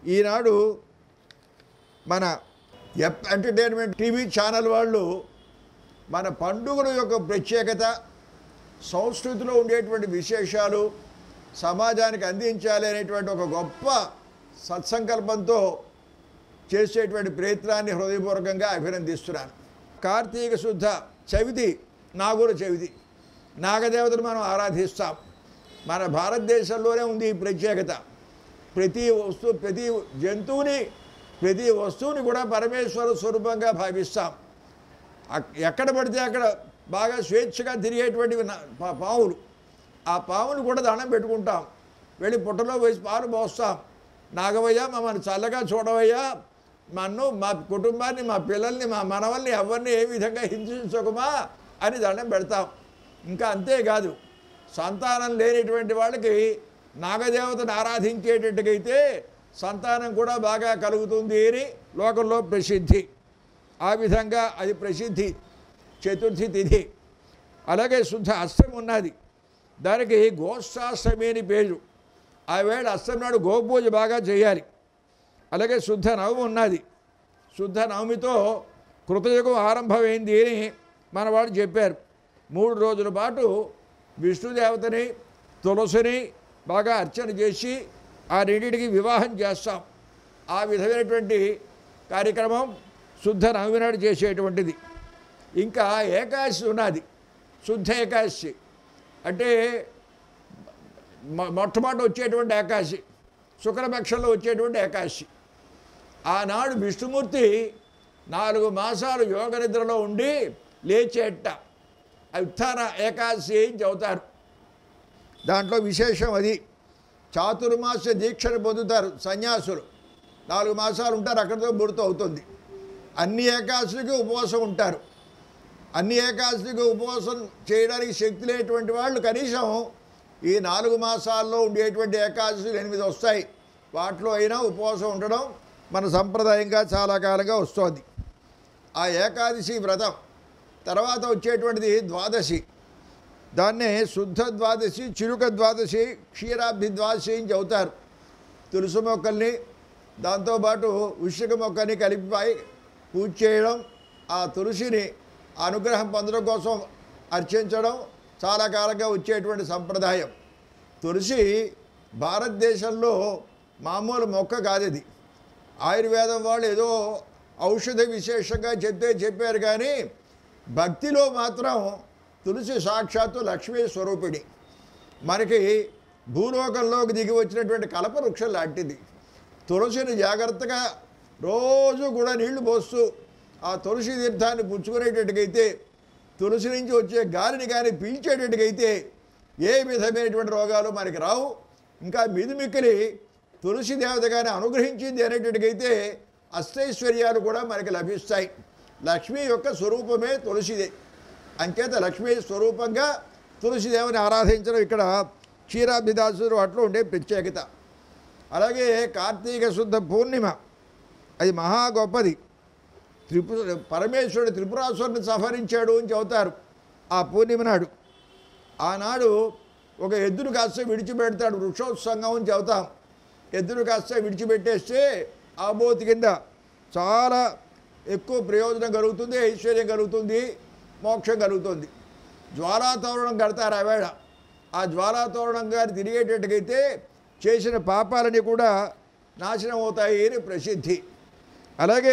ఈనాడు మన ఎప్ entertainment TV channel వాళ్ళు మన పండుగల యొక్క ప్రత్యేకత సంస్కృతిలో ఉండేటువంటి విశేషాలు సమాజానికి అందించాలి అనేటువంటి ఒక గొప్ప సత్సంకల్పంతో చేసేటువంటి ప్రయత్నాన్ని హృదయపూర్వకంగా అభినందిస్తున్నాను కార్తీక శుద్ధ చవితి నాగుల చవితి నాగదేవతను మనం ఆరాధిస్తాం మన భారతదేశంలోనే ఉంది ఈ ప్రత్యేకత ప్రతి వస్తువు ప్రతి జంతువుని ప్రతి వస్తువుని కూడా పరమేశ్వర స్వరూపంగా భావిస్తాం అక్- ఎక్కడ పడితే అక్కడ బాగా స్వేచ్ఛగా తిరిగేటువంటివి నా- పా- పాములు ఆ పాములు కూడా దండం పెట్టుకుంటాం వెళ్ళి పుట్టలో వేసి పాలు పోస్తాం నాగవయ్య మమ్మల్ని చల్లగా చూడవయ్యా నన్ను మా కుటుంబాన్ని మా పిల్లల్ని మా మనవల్ని ఎవరిని ఏ విధంగా హింసించకుమా అని దండం పెడతాం ఇంకా అంతేకాదు సంతానం లేనిటువంటి వాళ్ళకి నాగదేవతను ఆరాధించేటట్టుగైతే సంతానం కూడా బాగా కలుగుతుంది అని లోకంలో ప్రసిద్ధి ఆ విధంగా అది ప్రసిద్ధి చతుర్థి తిథి అలాగే శుద్ధ అష్టమి ఉన్నది దానికి గోష్ఠాష్టమి అని పేరు ఆ వేళ అష్టమి నాడు గోపూజ బాగా చేయాలి అలాగే శుద్ధ నవమి ఉన్నది శుద్ధ నవమితో కృతయుగం ఆరంభమైంది అని మన వాళ్ళు చెప్పారు మూడు రోజుల పాటు విష్ణుదేవతని తులసిని బాగా అర్చన చేసి ఆ రెండింటికి వివాహం చేస్తాం ఆ విధమైనటువంటి కార్యక్రమం శుద్ధ నవమి నాడు చేసేటువంటిది ఇంకా ఏకాదశి ఉన్నది శుద్ధ ఏకాదశి అంటే మొ- మొట్టమొదటి వచ్చేటువంటి ఏకాదశి శుక్రపక్షంలో వచ్చేటువంటి ఏకాదశి ఆనాడు విష్ణుమూర్తి నాలుగు మాసాలు యోగ నిద్రలో ఉండి లేచేట ఉత్థాన ఏకాదశి అని చెబుతారు దాంట్లో విశేషం అది చాతుర్మాస దీక్షను పొందుతారు సన్యాసులు నాలుగు మాసాలు ఉంటారు అక్కడితో బుడత అవుతుంది అన్ని ఏకాదశికి ఉపవాసం ఉంటారు అన్ని ఏకాదశికి ఉపవాసం చేయడానికి శక్తి లేనటువంటి వాళ్ళు కనీసం ఈ నాలుగు మాసాల్లో ఉండేటువంటి ఏకాదశులు ఎనిమిది వస్తాయి వాటిలో అయినా ఉపవాసం ఉండడం మన సంప్రదాయంగా చాలా కాలంగా వస్తోంది ఆ ఏకాదశి వ్రతం తర్వాత వచ్చేటువంటిది ద్వాదశి దాన్నే శుద్ధ ద్వాదశి చిరుక ద్వాదశి క్షీరాబ్ది ద్వాదశి అని చెబుతారు తులసి మొక్కల్ని దాంతోపాటు ఉషిక మొక్కని కలిపిపాయి పూజ చేయడం ఆ తులసిని అనుగ్రహం పొందడం కోసం అర్చించడం చాలా కాలంగా వచ్చేటువంటి సంప్రదాయం తులసి భారతదేశంలో మామూలు మొక్క కాదు ఇది ఆయుర్వేదం వాళ్ళు ఏదో ఔషధ విశేషంగా చెప్తే చెప్పారు కానీ భక్తిలో మాత్రం తులసి సాక్షాత్తు లక్ష్మీ స్వరూపిణి మనకి భూలోకంలోకి దిగి వచ్చినటువంటి కల్పవృక్షం లాంటిది తులసిని జాగ్రత్తగా రోజు కూడా నీళ్లు పోస్తూ ఆ తులసి తీర్థాన్ని పుచ్చుకునేటట్టుగైతే తులసి నుంచి వచ్చే గాలిని కానీ పీల్చేటట్టుగైతే ఏ విధమైనటువంటి రోగాలు మనకి రావు ఇంకా మిదిమిక్కిలి తులసి దేవత కానీ అనుగ్రహించింది అనేటట్టుగైతే అష్టైశ్వర్యాలు కూడా మనకి లభిస్తాయి లక్ష్మి యొక్క స్వరూపమే తులసిదే అంచేత లక్ష్మీ స్వరూపంగా తులసిదేవిని ఆరాధించడం ఇక్కడ క్షీరాబ్దిదాసుడు అట్లా ఉండే ప్రత్యేకత అలాగే కార్తీక శుద్ధ పూర్ణిమ అది మహా గొప్పది త్రిపు పరమేశ్వరుడు త్రిపురాసురుని సంహరించాడు అని చెబుతారు ఆ పూర్ణిమ నాడు ఆనాడు ఒక ఎద్దును కాస్త విడిచిపెడతాడు వృక్షోత్సంగం అని చెబుతాం ఎద్దును కాస్త విడిచిపెట్టేస్తే ఆ బోతి కింద చాలా ఎక్కువ ప్రయోజనం కలుగుతుంది ఐశ్వర్యం కలుగుతుంది మోక్షం కలుగుతుంది జ్వాలాతోరణం కడతారు ఆ వేళ ఆ జ్వాలాతోరణం గారి తిరిగేటట్టుగైతే చేసిన పాపాలని కూడా నాశనం అవుతాయి అని ప్రసిద్ధి అలాగే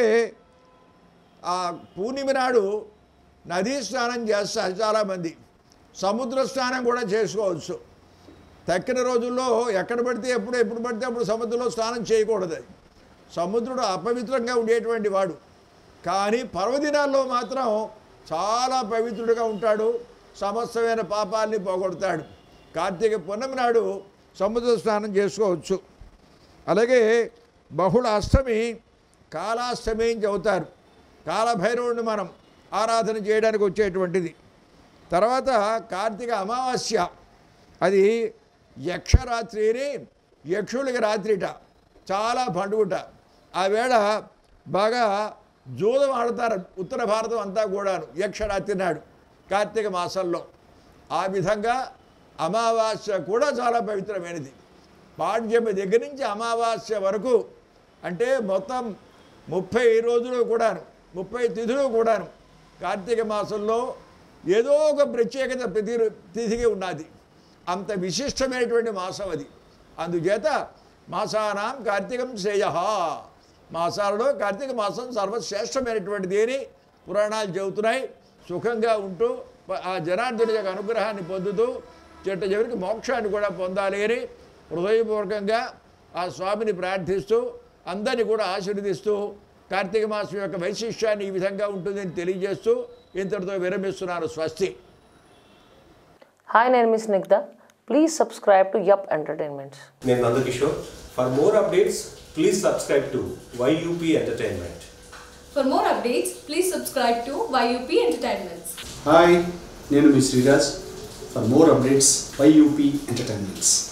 ఆ పూర్ణిమ నాడు నదీ స్నానం చేస్తారు చాలామంది సముద్ర స్నానం కూడా చేసుకోవచ్చు తక్కిన రోజుల్లో ఎక్కడ పడితే ఎప్పుడు ఎప్పుడు పడితే అప్పుడు సముద్రంలో స్నానం చేయకూడదు అది సముద్రుడు అపవిత్రంగా ఉండేటువంటి వాడు కానీ పర్వదినాల్లో మాత్రం చాలా పవిత్రుడిగా ఉంటాడు సమస్తమైన పాపాలని పోగొడతాడు కార్తీక పూర్ణమి నాడు సముద్ర స్నానం చేసుకోవచ్చు అలాగే బహుళ అష్టమి కాలాష్టమి అని చెబుతారు కాలభైరవుడిని మనం ఆరాధన చేయడానికి వచ్చేటువంటిది తర్వాత కార్తీక అమావాస్య అది యక్షరాత్రి అని యక్షులకి రాత్రిట చాలా పండుగట ఆ వేళ బాగా జూదం ఆడతారు ఉత్తర భారతం అంతా కూడాను యక్షరాత్రి నాడు కార్తీక మాసంలో ఆ విధంగా అమావాస్య కూడా చాలా పవిత్రమైనది పాడ్యమి దగ్గర నుంచి అమావాస్య వరకు అంటే మొత్తం ముప్పై రోజులు కూడాను ముప్పై తిథులు కూడాను కార్తీక మాసంలో ఏదో ఒక ప్రత్యేకత ప్రతి తిథికి ఉన్నది అంత విశిష్టమైనటువంటి మాసం అది అందుచేత మాసానాం కార్తీకం శ్రేయ మాసాలలో కార్తీక మాసం సర్వశ్రేష్టమైనటువంటిది అని పురాణాలు చెబుతున్నాయి సుఖంగా ఉంటూ ఆ జనార్దన యొక్క అనుగ్రహాన్ని పొందుతూ చెట్ట చివరికి మోక్షాన్ని కూడా పొందాలి అని హృదయపూర్వకంగా ఆ స్వామిని ప్రార్థిస్తూ అందరినీ కూడా ఆశీర్వదిస్తూ కార్తీక మాసం యొక్క వైశిష్యాన్ని ఈ విధంగా ఉంటుందని తెలియజేస్తూ ఇంతటితో విరమిస్తున్నాను స్వస్తి హాయ్ నేను miss Snigdha please subscribe to YUP entertainments నేను Nandakishore for more updates please subscribe to YUP entertainment For more updates, please subscribe to YUP Entertainments. Hi నేను మీ Sriraj for more updates YUP entertainments